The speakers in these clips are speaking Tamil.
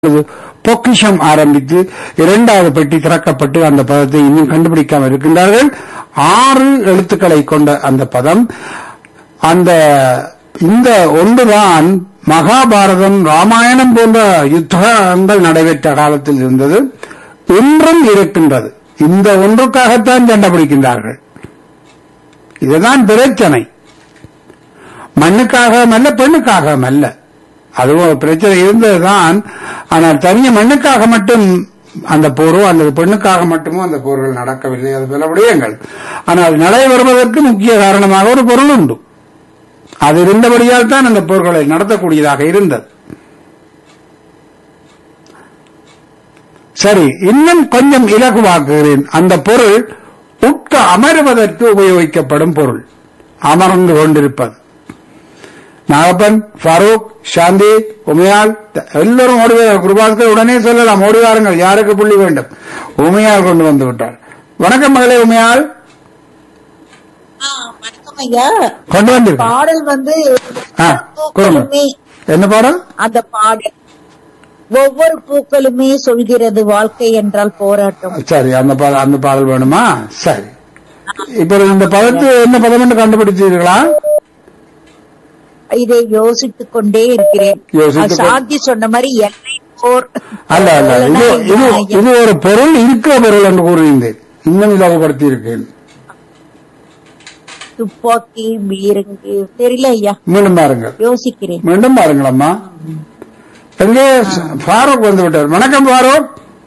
இப்பொழுது பொக்கிஷம் ஆரம்பித்து இரண்டாவது பெட்டி திறக்கப்பட்டு அந்த பதத்தை இன்னும் கண்டுபிடிக்காமல் இருக்கின்றார்கள் ஆறு எழுத்துக்களை கொண்ட அந்த பதம் அந்த இந்த ஒன்றுதான் மகாபாரதம் ராமாயணம் போன்ற யுத்தங்கள் நடைபெற்ற காலத்தில் இருந்தது இன்றும் இருக்கின்றது இந்த ஒன்றுக்காகத்தான் சண்டை பிடிக்கின்றார்கள் இதுதான் பிரச்சனை மண்ணுக்காக அல்ல பெண்ணுக்காக அல்ல அதுவும் ஒரு பிரச்சனை இருந்ததுதான் ஆனால் தனிய மண்ணுக்காக மட்டும் அந்த போரோ அல்லது பெண்ணுக்காக மட்டுமோ அந்த போர்கள் நடக்கவில்லை அது பல விடயங்கள் ஆனால் நடைபெறுவதற்கு முக்கிய காரணமாக ஒரு பொருள் உண்டு அது இருந்தபடியால் தான் அந்த போர்களை நடத்தக்கூடியதாக இருந்தது சரி இன்னும் கொஞ்சம் இலகுவாக்குகிறேன் அந்த பொருள் உட்க அமருவதற்கு உபயோகிக்கப்படும் பொருள் அமர்ந்து கொண்டிருப்பது நாகப்பன் ஃபரூக் சாந்தி உமையால் எல்லோரும் ஓடுவார் குருபாஸ்கர் உடனே சொல்லலாம் ஓடி வாருங்கள் யாருக்கு புள்ளி வேண்டும் உமையால் கொண்டு வந்து விட்டார் வணக்கம் மகளே உமையால் ஆ, வணக்கம் ஐயா கொண்டு வந்திருக்க பாடல் வந்து ஆ, கொடுங்க. பூக்களுமே என்ன பாடம் அந்த பாடல் ஒவ்வொரு பூக்களுமே சொல்கிறது வாழ்க்கை என்றால் போராட்டம் சரி அந்த பாடல் அந்த பாடல் வேணுமா சரி இப்ப இந்த பதத்து என்ன பதம் என்று கண்டுபிடிச்சீர்களா இதை யோசித்துக் கொண்டே இருக்கிறேன் யோசித்துக் கொ- சாந்தி சொன்ன மாதிரி எல்லை போர் அல்ல அல்ல இது இது இது ஒரு பொருள் இருக்கிற பொருள் என்று கூறுகின்றேன் இன்னும் இலகுபடுத்தி இருக்கேன் துப்பாக்கி பீரங்கி தெரியல ஐயா மீண்டும் பாருங்கள் யோசிக்கிறேன் மீண்டும் பாருங்கள் அம்மா எங்கே ஃபாரூக் வந்து விட்டார் வணக்கம் ஃபாரூக்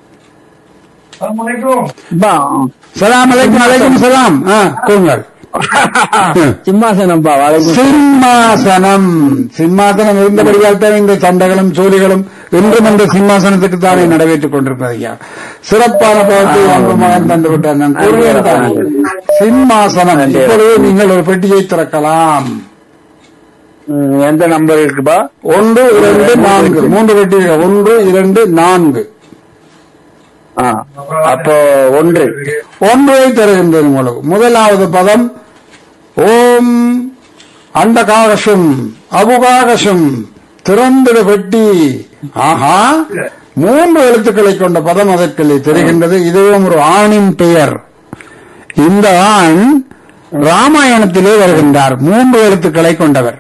சலாம் அலைக்கும் அலைக்கும் சலாம் ஆ, கூறுங்கள் சிம்மாசனம்பா வளைக்கும் சிம்மாசனம் சிம்மாசனம் இருந்தபடியால் தான் இந்த சண்டைகளும் சோழிகளும் இன்றும் அந்த சிம்மாசனத்துக்கு தானே நடைபெற்றுக் கொண்டிருப்பது ஐயா சிறப்பான பதத்தை ஒன்று மகன் தந்து விட்டார் நான் கூறுவேன் தான். சிம்மாசனம் இப்பொழுது நீங்கள் ஒரு பெட்டியை திறக்கலாம் ம், எந்த நம்பர் இருக்குப்பா ஒன்று இரண்டு நான்கு மூன்று பெட்டி இருக்கு. ஒன்று இரண்டு நான்கு ஆ, அப்போ ஒன்று ஒன்றை தருகின்றது உங்களுக்கு முதலாவது பதம் ஓம் அண்டகாகசம் அபுகாகசம் திறந்திட பெட்டி ஆஹா மூன்று எழுத்துக்களை கொண்ட பதம் அதற்குள்ளே தெரிகின்றது இதுவும் ஒரு ஆணின் பெயர் இந்த ஆண் ராமாயணத்திலே வருகின்றார் மூன்று எழுத்துக்களை கொண்டவர்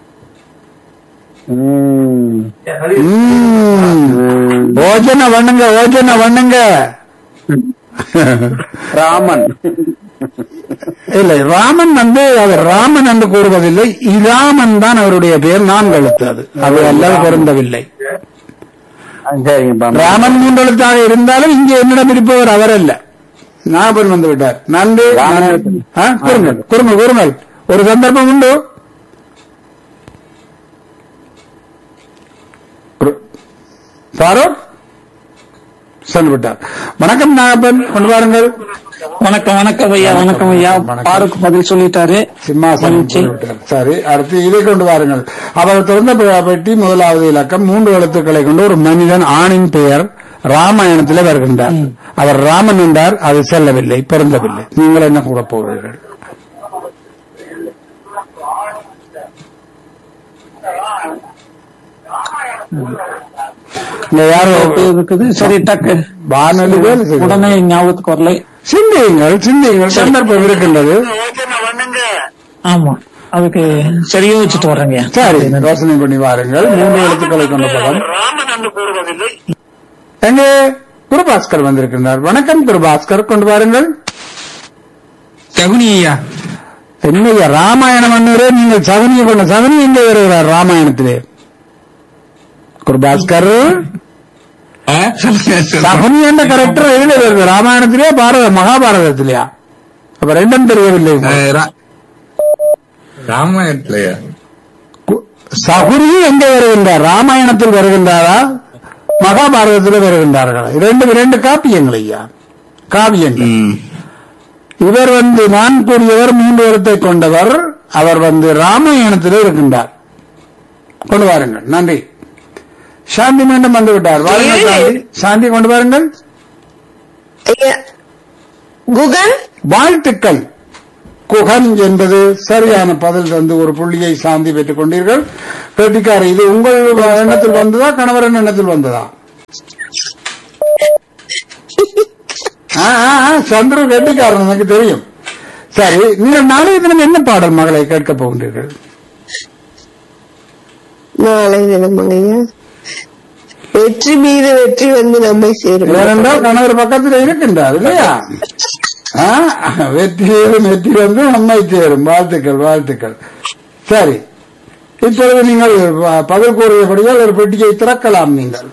ம், ம். ஓஜன வண்ணுங்க ஓஜன வண்ணுங்க ராமன் இல்லை ராமன் வந்து அவர் ராமன் என்று கூறுவதில்லை இராமன் தான் அவருடைய பெயர் நான் எழுத்து அது அது அல்லது பொருந்தவில்லை ஆ, சரிங்கப்பா ராமன் மூன்றெழுத்தாக இருந்தாலும் இங்கே என்னிடம் இருப்பவர் அவர் அல்ல ஞாபகம் வந்து விட்டார் நன்றி ராமன். நன்றி. ஆ, கூறுங்கள் கூறுங்கள் கூறுங்கள் ஒரு சந்தர்ப்பம் உண்டு ஒரு- ஃபாரூக் சென்று விட்டார் வணக்கம் நாகப்பன் கொண்டு வாருங்கள் வணக்கம் வணக்கம் ஐயா வணக்கம் ஐயா வணக்கம். பாருக்கு பதில் சொல்லிட்டாரு சிம்மாசனம் மகிழ்ச்சி. போய்விட்டார். சரி அடுத்து இதை கொண்டு வாருங்கள் அவர் திறந்த பெ- பெட்டி முதலாவது இலக்கம் மூன்று எழுத்துக்களை கொண்டு ஒரு மனிதன் ஆணின் பெயர் ராமாயணத்திலே வருகின்றார் அவர் ராமன் என்றார் அது செல்லவில்லை பொருந்தவில்லை நீங்கள் என்ன கூற போகிறீர்கள் இங்க யாரோ இருக்குது சரி டக்கு வானொலி வேலை செய்கிறது. உடனே ஞாபகத்துக்கு வரலை சிந்தியுங்கள் சிந்தியுங்கள் சந்தர்ப்பம் இருக்கின்றது ஆமா அதுக்கு சரியா வச்சுட்டு வர்றேங்க சரி யோசனை பண்ணி வாருங்கள் மூன்று எழுத்துக்களை கொண்ட படம் எங்கே குருபாஸ்கர் வந்திருக்கின்றார் வணக்கம் குருபாஸ்கர் கொண்டு வாருங்கள் சகுனி ஐயா என்னையா ராமாயணம் அண்ணூரே நீங்கள் சகனியை கொண்ட சகனி எங்கே வருகிறார் ராமாயணத்திலே குருபாஸ்கர் ஆ? சொல்லுங்க, சொல்லுங்க. சகுனி என்ற கரெக்டர் எதுல வருது ராமாயணத்திலேயா பாரத மகாபாரதத்திலேயா அப்ப ரெண்டும் தெரியவில்லை ஆ, ரா- ராமாயணத்திலயா கு- சகுனி எங்கே வருகின்றார் ராமாயணத்தில் வருகின்றாரா மகாபாரதத்தில் வருகின்றார்களா இரண்டு இரண்டு காப்பியங்கள் ஐயா காவியங்கள் ம். இவர் வந்து நான் கூறியவர் மூன்று எழுத்தை கொண்டவர் அவர் வந்து ராமாயணத்தில் இருக்கின்றார் கொண்டு வாருங்கள் நன்றி சாந்தி மீண்டும் வந்து விட்டார் வாருங்கள் சாந்தி சாந்தி கொண்டு வாருங்கள் குகன் வாழ்த்துக்கள் குகன் என்பது சரியான பதில் தந்து ஒரு புள்ளியை சாந்தி பெற்றுக் கொண்டீர்கள் பேட்டிக்கார இது உங்கள் எண்ணத்தில் வந்ததா கணவரின் எண்ணத்தில் வந்ததா ஆ, ஆ, ஆ, சந்துரு கெட்டிக்காரன் எனக்கு தெரியும் சரி நீங்கள் நாளைய தினம் என்ன பாடல் மகளை கேட்க போகின்றீர்கள் நாளை தினமாங்க ஐயா வெற்றி மீது வெற்றி வந்து நம்மை சேரும் ஏனென்றால் கணவர் பக்கத்தில் இருக்கின்றார் இல்லையா ஆ, வெற்றியும் வெற்றி வந்து நம்மை சேரும் வாழ்த்துக்கள் வாழ்த்துக்கள் சரி இப்பொழுது நீங்கள் ப- பதில் கூறியபடியால் ஒரு பெட்டியை திறக்கலாம் நீங்கள்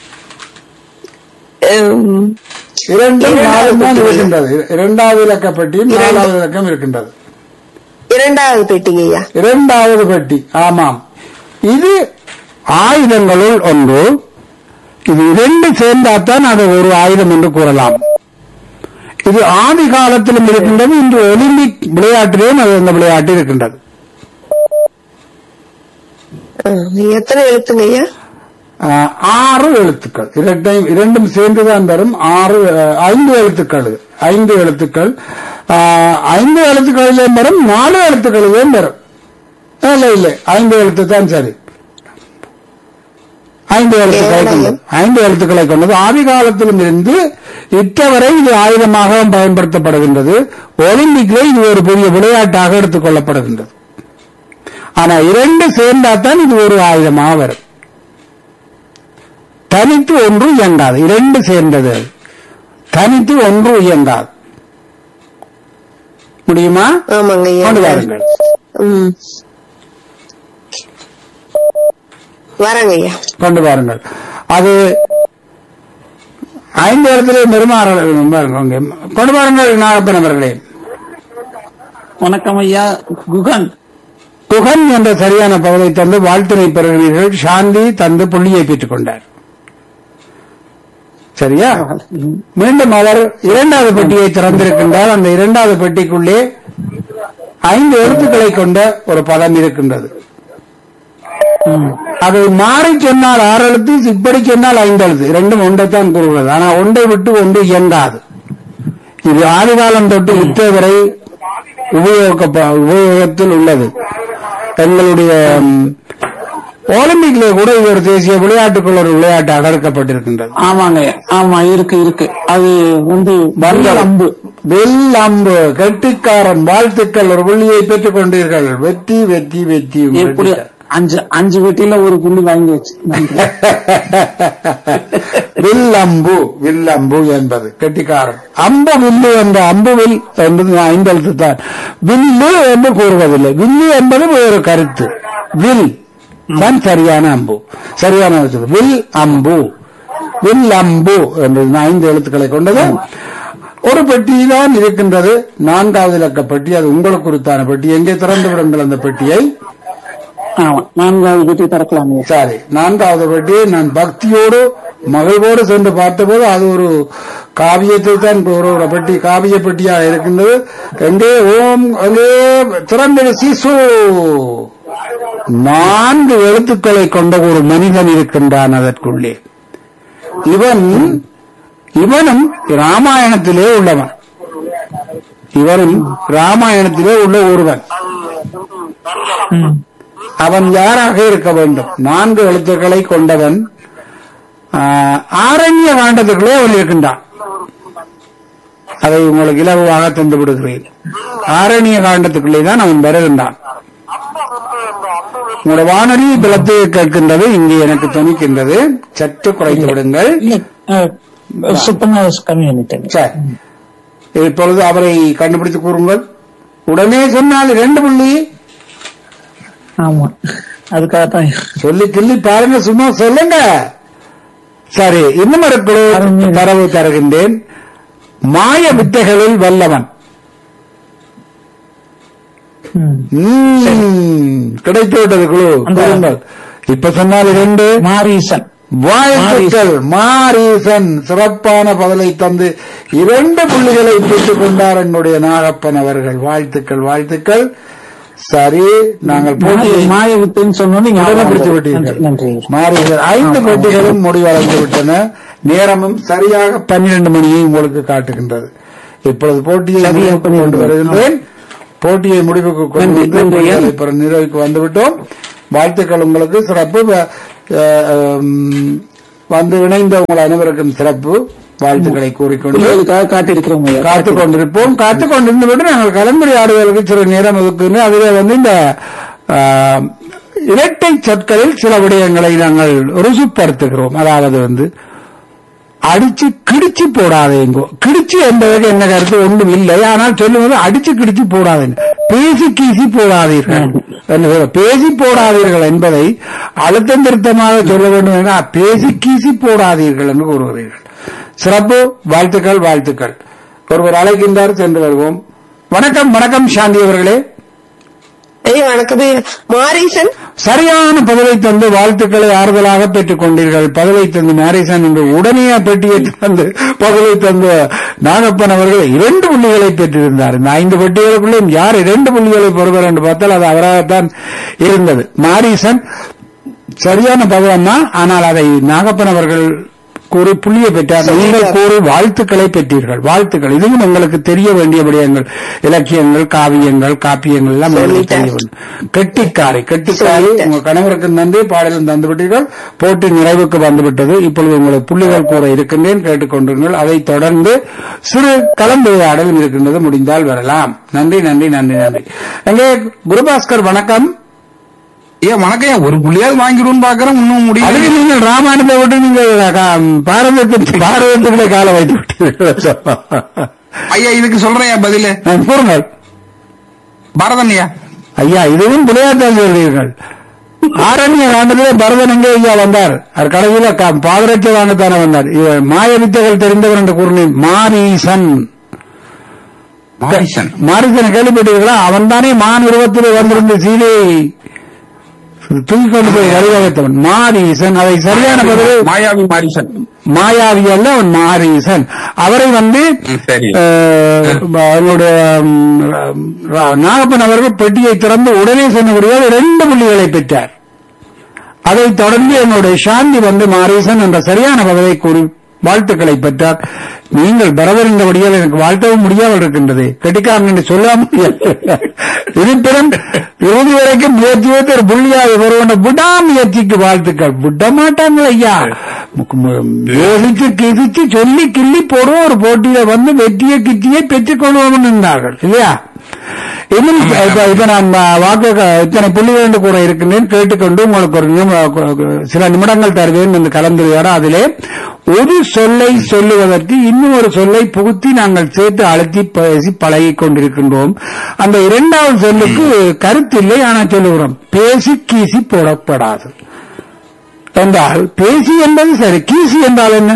உம், இரண்டும் இரண்டாவது நாலும் தான் பெட்டி. இருக்கின்றது இரண்டாவது இலக்க பெட்டியும் இரண்டு. நாலாவது இலக்கம் இருக்கின்றது இரண்டாவது பெட்டிங்க ஐயா இரண்டாவது பெட்டி ஆமாம் இது ஆயுதங்களுள் ஒன்று இது இரண்டு சேர்ந்தால்தான் அது ஒரு ஆயுதம் என்று கூறலாம் இது ஆதி காலத்திலும் இருக்கின்றது இன்று ஒலிம்பிக் விளையாட்டிலேயும் அது அந்த விளையாட்டு இருக்கின்றது ஆ, எத்தனை எழுத்துங்க ஐயா ஆஹ், ஆறு எழுத்துக்கள் இரண்டையும் இரண்டும் சேர்ந்துதான் தரும் ஆறு அஹ், ஐந்து எழுத்துக்கள் இது. ஐந்து எழுத்துக்கள் ஆஹ், ஐந்து எழுத்துக்களிலேயும் வரும் நாலு எழுத்துக்களிலேயும் வரும் இல்லை இல்லை ஐந்து எழுத்து தான் சரி ஐந்து எழுத்துக்களை கொண்டது ஐந்து எழுத்துக்களை கொண்டது ஆதி காலத்திலும் இருந்து இட்டவரை இது ஆயுதமாக பயன்படுத்தப்படுகின்றது ஒலிம்பிக்ல இது ஒரு பெரிய விளையாட்டாக எடுத்துக் கொள்ளப்படுகின்றது ஆனா இரண்டு சேர்ந்தாதான் இது ஒரு ஆயுதமாக வரும் தனித்து ஒன்று இயங்காது இரண்டு சேர்ந்தது தனித்து ஒன்று இயங்காது முடியுமா ஆமாங்க கொண்டு ஐயா வாருங்கள் உம் வரங்க ஐயா கொண்டு வாருங்கள் அது ஐந்து இடத்துல பெருமாறு கொண்டு வாருங்கள் நாகப்பன் அவர்களே வணக்கம் ஐயா குகன் குகன் என்ற சரியான பகுதியை தந்து வாழ்த்தினை பெறுகிறீர்கள் சாந்தி தந்து புள்ளியை பெற்றுக் கொண்டார் சரியா மீண்டும் அவர் இரண்டாவது பெட்டியை திறந்திருக்கின்றார் அந்த இரண்டாவது பெட்டிக்குள்ளே ஐந்து எழுத்துக்களை கொண்ட ஒரு பதம் இருக்கின்றது அதை மாறி சொன்னால் ஆறு எழுத்து இப்படி சொன்னால் ஐந்து எழுத்து இரண்டும் ஒன்றைத்தான் கூறுகிறது ஆனா ஒன்றை விட்டு ஒன்று இயங்காது இது ஆதிகாலம் தொட்டு இற்றை வரை உபயோக உபயோகத்தில் உள்ளது எங்களுடைய ம், ஒலிம்பிக்ல கூட இது ஒரு தேசிய விளையாட்டுக்குள் ஒரு விளையாட்டாக எடுக்கப்பட்டிருக்கின்றது ஆமாங்க ஐயா. ஆமா இருக்கு இருக்கு அது வந்து பந்தல். அம்பு வில் அம்பு கெட்டிக்காரன் வாழ்த்துக்கள் ஒரு புள்ளியை பெற்றுக் கொண்டீர்கள் வெற்றி வெற்றி வெற்றி எப்படி அஞ்சு அஞ்சு வெட்டியில ஒரு புள்ளி வாங்கி வச்சு நன்றி. வில்லம்பு வில்லம்பு என்பது கெட்டிக்காரன் அம்பு வில்லு என்ற அம்பு வில் என்பது ஐந்து எழுத்து தான் வில்லு என்று கூறுவதில்லை வில்லு என்பது ஒரு கருத்து வில் தான் சரியான அம்பு சரியான எழுத்து. வில் அம்பு வில் அம்பு என்பது ஐந்து எழுத்துக்களை கொண்டது ஒரு பெட்டி தான் இருக்கின்றது நான்காவது இலக்க பெட்டி அது உங்களுக்கு குறித்தான பெட்டி எங்கே திறந்து விடுங்கள் அந்த பெட்டியை ஆமா நான்காவது வெட்டி திறக்கலாம் ஐயா. சரி நான்காவது பெட்டி நான் பக்தியோடு மகிழ்வோடு சென்று பார்த்தபோது அது ஒரு காவியத்தை தான் ஒரு ஒரு பெட்டி காவிய பெட்டியாக இருக்கின்றது எங்கே ஓம் அங்கே திறந்திரு சிசு நான்கு எழுத்துக்களை கொண்ட ஒரு மனிதன் இருக்கின்றான் அதற்குள்ளே இவன் இவனும் ராமாயணத்திலே உள்ளவன் இவனும் ராமாயணத்திலே உள்ள ஒருவன் ம். அவன் யாராக இருக்க வேண்டும் நான்கு எழுத்துக்களை கொண்டவன் ஆஹ், ஆரண்ய காண்டத்துக்குள்ளே அவன் இருக்கின்றான் அதை உங்களுக்கு இலகுவாக தந்து விடுகிறேன் ஆரண்ய காண்டத்துக்குள்ளே தான் அவன் வருகின்றான் உங்களோட வானொலி பிளத்து கேட்கின்றது இங்கே எனக்கு துணிக்கின்றது சற்று குறைத்து விடுங்கள் இல்ல அஹ், சுத்தமா கம்மி பண்ணிட்டேங்க சரி இப்பொழுது அவரை கண்டுபிடித்து கூறுங்கள் உடனே சொன்னால் இரண்டு புள்ளி ஆமா அதுக்காகத்தான் சொல்லி கிள்ளி பாருங்க சும்மா சொல்லுங்க சரி இன்னும் ஒரு குழு அருமை. தரவு தருகின்றேன் மாய வித்தைகளில் வல்லவன் ம். ம், கிடைத்து விட்டது குழு அந்த- கூறுங்கள். இப்ப சொன்னால் இரண்டு மாரீசன் வாழ்த்துக்கள் மாரீசன் சிறப்பான பதிலை தந்து இரண்டு புள்ளிகளை பெற்றுக் கொண்டார் என்னுடைய நாகப்பன் அவர்கள் வாழ்த்துக்கள் வாழ்த்துக்கள் சரி நாங்கள் போட்டியை மாய வித்தைன்னு சொன்னோன்னு உடனே பிடித்து நன்றி விட்டீர்கள் நன்றி மாறுகிறது ஐந்து போட்டிகளும் முடிவடைந்து விட்டன நேரமும் சரியாக பன்னிரண்டு மணியை உங்களுக்கு காட்டுகின்றது இப்பொழுது போட்டியை சரியாக முடிவுக்கு கொண்டு வருகின்றேன் போட்டியை முடிவுக்கு கொண்டு நன்றி, வந்து நன்றி. போட்டிகளை பிற நிறைவுக்கு வந்துவிட்டோம் வாழ்த்துக்கள் உங்களுக்கு சிறப்பு வ- அஹ், உம், வந்து இணைந்த உங்கள் அனைவருக்கும் சிறப்பு வாழ்த்துக்களை கூறிக்கொண்டு பிள்ளைகளுக்காக காத்திருக்கிறோம் ஐயா காத்து கொண்டிருப்போம் காத்து கொண்டிருந்து விட்டு நாங்கள் கலந்துரையாடுவதற்கு சில நேரம் ஒதுக்குன்னு அதிலே வந்து இந்த ஆ, இரட்டை சொற்களில் சில விடயங்களை நாங்கள் ருசுப்படுத்துகிறோம் அதாவது வந்து அடிச்சு கிடிச்சு போடாதேங்கோ கிடிச்சு என்பதற்கு என்ன கருத்து ஒன்றும் இல்லை ஆனால் சொல்லுவது அடிச்சு கிடிச்சு போடாதீங்க பேசி கீசி போடாதீர்கள் என்று சொல்ல- பேசி போடாதீர்கள் என்பதை அழுத்தம் திருத்தமாக சொல்ல வேண்டும் என்றால் பேசி கீசி போடாதீர்கள் என்று கூறுகிறீர்கள் சிறப்பு வாழ்த்துக்கள் வாழ்த்துக்கள் ஒருவர் அழைக்கின்றார் சென்று வருவோம் வணக்கம் வணக்கம் சாந்தி அவர்களே ஐயா வணக்கம் ஐயா மாரீசன் சரியான பதிலை தந்து வாழ்த்துக்களை ஆறுதலாக பெற்றுக் கொண்டீர்கள் பதிலை தந்து மாரிசன் என்று உடனே பெட்டியை தந்து பதிலை தந்த நாகப்பன் அவர்கள் இரண்டு புள்ளிகளை பெற்றிருந்தார் இந்த ஐந்து பெட்டிகளுக்குள்ளும் யார் இரண்டு புள்ளிகளை பெறுவர் என்று பார்த்தால் அது அவராகத்தான் இருந்தது மாரிசன் சரியான பதிலம் தான் ஆனால் அதை நாகப்பன் அவர்கள் கூறி புள்ளியை பெற்றார் நீங்கள் கூறி வாழ்த்துக்களை பெற்றீர்கள் வாழ்த்துக்கள் இதுவும் உங்களுக்கு தெரிய வேண்டிய விடயங்கள் இலக்கியங்கள் காவியங்கள் காப்பியங்கள் எல்லாம் உங்களுக்கு தெரிய வேண்டும் கெட்டிக்காரை கெட்டிக்காரை உங்க கணவருக்கு நன்றி பாடலும் தந்து விட்டீர்கள் போட்டி நிறைவுக்கு வந்துவிட்டது இப்பொழுது உங்களுக்கு புள்ளிகள் கூற இருக்கின்றேன் கேட்டுக்கொண்டிருங்கள் அதைத் தொடர்ந்து சிறு கலந்துரையாடலும் இருக்கின்றது முடிந்தால் வரலாம் நன்றி நன்றி நன்றி நன்றி எங்கே குருபாஸ்கர் வணக்கம் ஏன் வணக்கம் ஏன் ஒரு புள்ளியாவது வாங்கிடுவோம்னு பாக்குறேன் இன்னும் முடியல அதுக்கு நீங்கள் ராமாயணத்தை விட்டு நீங்கள் கா- பாரதத்தின் பாரதத்துக்குள்ளே கால வைத்து விட்டீர்கள் ஐயா இதுக்கு சொல்றேன் பதிலு நான் கூறுங்கள் பாரதன் ஐயா ஐயா இதுவும் விளையாட்டாக சொல்றீர்கள் ஆரண்ய காண்டத்திலே பரதன் எங்கே ஐயா வந்தார் அவர் கடைசியில க- பாதரட்சை வாங்கத்தானே வந்தார் இவர் மாய வித்தைகள் தெரிந்தவர் என்று கூறினேன் மாரீசன் மாரிசன் மாரீசனை கேள்விப்பட்டீர்களா அவன் தானே மான் உருவத்தில் வந்திருந்த சீதையை தூக்கி கொண்டு போய் வழிவகுத்தவன் மாரீசன் அதை சரியான பதில் மாயாவி மாரிசன் மாயாவி அல்ல அவன் மாரீசன் அவரை வந்து ம், சரி. அஹ், அவருடைய ம், ரா- நாகப்பன் அவர்கள் பெட்டியை திறந்து உடனே சொன்னபடியால் இரண்டு புள்ளிகளை பெற்றார் அதைத் தொடர்ந்து என்னுடைய சாந்தி வந்து மாரீசன் என்ற சரியான பதிலை கூறி வாழ்த்துக்களை பெற்றார் நீங்கள் பரவறிந்தபடியால் எனக்கு வாழ்த்தவும் முடியாமல் இருக்கின்றது கெட்டிக்காரன் என்று சொல்ல முடியாது இருப்பினும் இறுதி வரைக்கும் முயற்சி வைத்து ஒரு புள்ளியாக வருவன விடாமுயற்சிக்கு வாழ்த்துக்கள் விட மாட்டாங்கள் ஐயா மு- மு- யோசிச்சு கிசிச்சு சொல்லி கிள்ளி போடுவோம் ஒரு போட்டியில வந்து வெற்றியை கிட்டியை பெற்றுக் கொள்வோம் இருந்தார்கள் இல்லையா இன்னும் இப்ப இப்ப நான் வாக்கு இத்தனை புள்ளிகள் என்று கூட இருக்கின்றேன் கேட்டுக்கொண்டு உங்களுக்கு ஒரு நிமிடம், சில நிமிடங்கள் தருவேன் என்று கலந்துரையாட அதிலே ஒரு சொல்லை சொல்லுவதற்கு இன்னும் ஒரு சொல்லை புகுத்தி நாங்கள் சேர்த்து அழுத்தி பேசி பழகிக் கொண்டிருக்கின்றோம் அந்த இரண்டாவது சொல்லுக்கு கருத்தில்லை ஆனால் சொல்லுகிறோம் பேசி கீசி போடப்படாது என்றால் பேசி என்பது சரி கீசி என்றால் என்ன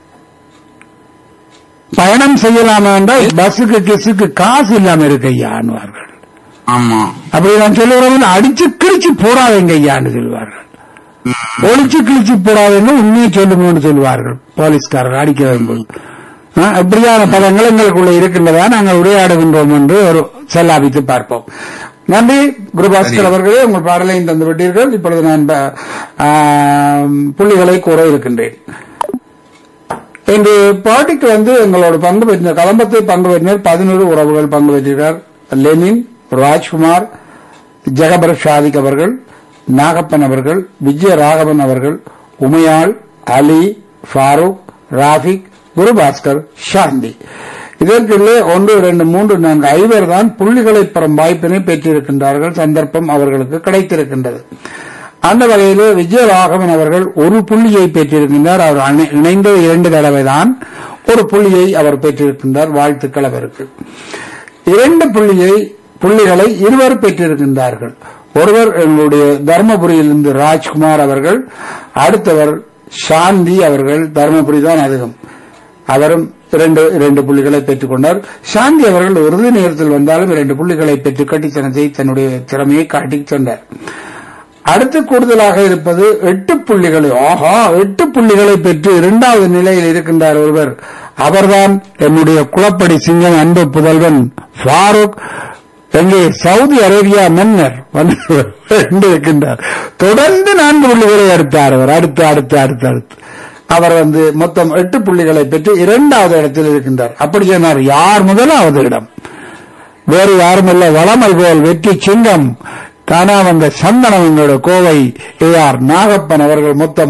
பயணம் செய்யலாமா என்றால் பஸ்ஸுக்கு கிசுக்கு காசு இல்லாம இருக்கு ஐயான்வார்கள் ஆமா அப்படி நான் சொல்லுகிறவங்க அடிச்சு கிழிச்சு போடாதீங்க ஐயான்னு சொல்லுவார்கள் ஒளிச்சு கிழிச்சு போடாதீங்க உண்மையை சொல்லுங்கன்னு சொல்லுவார்கள் போலீஸ்காரர் அடிக்க வரும்போது ஆ, இப்படியான பதங்கள் எங்களுக்குள்ள இருக்கின்றதா நாங்கள் உரையாடுகின்றோம் என்று ஒரு செல்லாபித்து பார்ப்போம் நன்றி குருபாஸ்கர் அவர்களே உங்கள் பாடலையும் தந்து விட்டீர்கள் இப்பொழுது நான் ப- ஆ, புள்ளிகளை கூற இருக்கின்றேன் இன்று பாட்டிக்கு வந்து எங்களோட பங்கு பெற்ற கலம்பத்தை பங்கு பெற்றினர் பதினோரு உறவுகள் பங்கு பெற்றிருக்கார் லெனின் ராஜ்குமார் ஜெகபர் ஷாதிக் அவர்கள் நாகப்பன் அவர்கள் விஜய ராகவன் அவர்கள் உமையாள் அலி ஃபாரூக் ராஃபிக் குருபாஸ்கர் ஷாந்தி இதற்குள்ளே ஒன்று இரண்டு மூன்று நான்கு ஐவர் தான் புள்ளிகளை பெறும் வாய்ப்பினை பெற்றிருக்கின்றார்கள் சந்தர்ப்பம் அவர்களுக்கு கிடைத்திருக்கின்றது அந்த வகையிலே விஜயராகவன் அவர்கள் ஒரு புள்ளியை பெற்றிருக்கின்றார் அவர் அணை- இணைந்த இரண்டு தடவை தான் ஒரு புள்ளியை அவர் பெற்றிருக்கின்றார் வாழ்த்துக்கள் அவருக்கு இரண்டு புள்ளியை புள்ளிகளை இருவர் பெற்றிருக்கின்றார்கள் ஒருவர் எங்களுடைய தர்மபுரியிலிருந்து ராஜ்குமார் அவர்கள் அடுத்தவர் சாந்தி அவர்கள் தர்மபுரி தான் அதிகம் அவரும் இரண்டு இரண்டு புள்ளிகளை பெற்றுக் கொண்டார் சாந்தி அவர்கள் இறுதி நேரத்தில் வந்தாலும் இரண்டு புள்ளிகளை பெற்று கட்டித்தனத்தை தன்னுடைய திறமையை காட்டிச் சென்றார் அடுத்து கூடுதலாக இருப்பது எட்டு புள்ளிகளை ஆஹா எட்டு புள்ளிகளை பெற்று இரண்டாவது நிலையில் இருக்கின்றார் ஒருவர் அவர்தான் என்னுடைய குளப்படி சிங்கம் அன்பு புதல்வன் ஃபாரூக் எங்கே சவுதி அரேபியா மன்னர் வந்து ரெண்டு இருக்கின்றார் தொடர்ந்து நான்கு புள்ளிகளை எடுத்தார் அவர் அடுத்து அடுத்து அடுத்து அடுத்து அவர் வந்து மொத்தம் எட்டு புள்ளிகளை பெற்று இரண்டாவது இடத்தில் இருக்கின்றார் அப்படி சொன்னார் யார் முதலாவது இடம் வேறு யாருமல்ல வளமல் போல் வெற்றி சிங்கம் தானா வந்த சந்தனம் எங்களோட கோவை ஏ ஆர் நாகப்பன் அவர்கள் மொத்தம்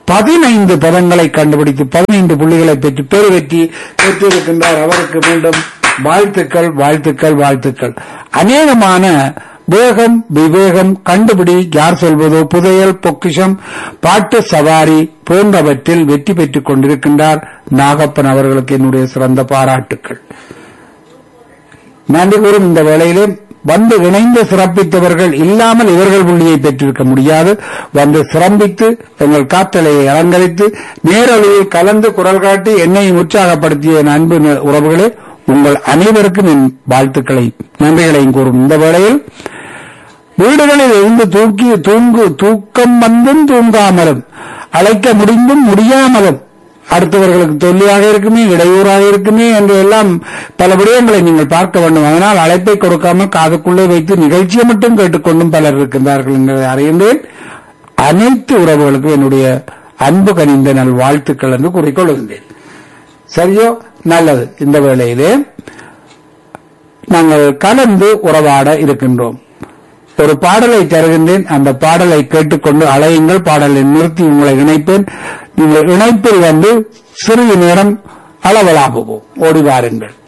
பதினைந்து பதங்களை கண்டுபிடித்து பதினைந்து புள்ளிகளை பெற்று பெருவெற்றி பெற்றிருக்கின்றார் அவருக்கு மீண்டும் வாழ்த்துக்கள் வாழ்த்துக்கள் வாழ்த்துக்கள் அநேகமான வேகம் விவேகம் கண்டுபிடி யார் சொல்வதோ புதையல் பொக்கிஷம் பாட்டு சவாரி போன்றவற்றில் வெற்றி பெற்றுக் கொண்டிருக்கின்றார் நாகப்பன் அவர்களுக்கு என்னுடைய சிறந்த பாராட்டுக்கள் நன்றி கூறும் இந்த வேளையிலே வந்து இணைந்து சிறப்பித்தவர்கள் இல்லாமல் இவர்கள் புள்ளியை பெற்றிருக்க முடியாது வந்து சிரம்பித்து எங்கள் காற்றலையை அலங்கரித்து நேரலையில் கலந்து குரல் காட்டி என்னை உற்சாகப்படுத்திய என் அன்பு ந- உறவுகளே உங்கள் அனைவருக்கும் என் வாழ்த்துக்களை நன்றிகளையும் கூறும் இந்த வேளையில் வீடுகளில் இருந்து தூக்கி தூங்கு தூக்கம் வந்தும் தூங்காமலும் அழைக்க முடிந்தும் முடியாமலும் அடுத்தவர்களுக்கு தொல்லியாக இருக்குமே இடையூறாக இருக்குமே என்று எல்லாம் பல விடயங்களை நீங்கள் பார்க்க வேண்டும் அதனால் அழைப்பை கொடுக்காமல் காதுக்குள்ளே வைத்து நிகழ்ச்சியை மட்டும் கேட்டுக்கொண்டும் பலர் இருக்கின்றார்கள் என்பதை அறிகின்றேன் அனைத்து உறவுகளுக்கும் என்னுடைய அன்பு கனிந்த நல் வாழ்த்துக்கள் என்று கூறிக்கொள்கின்றேன் சரியோ நல்லது இந்த வேளையிலே நாங்கள் கலந்து உறவாட இருக்கின்றோம் ஒரு பாடலை தருகின்றேன் அந்த பாடலை கேட்டுக்கொண்டு அலையுங்கள் பாடலை நிறுத்தி உங்களை இணைப்பேன் நீங்கள் இணைப்பில் வந்து சிறிது நேரம் அளவலாகுவோம் ஓடி வாருங்கள்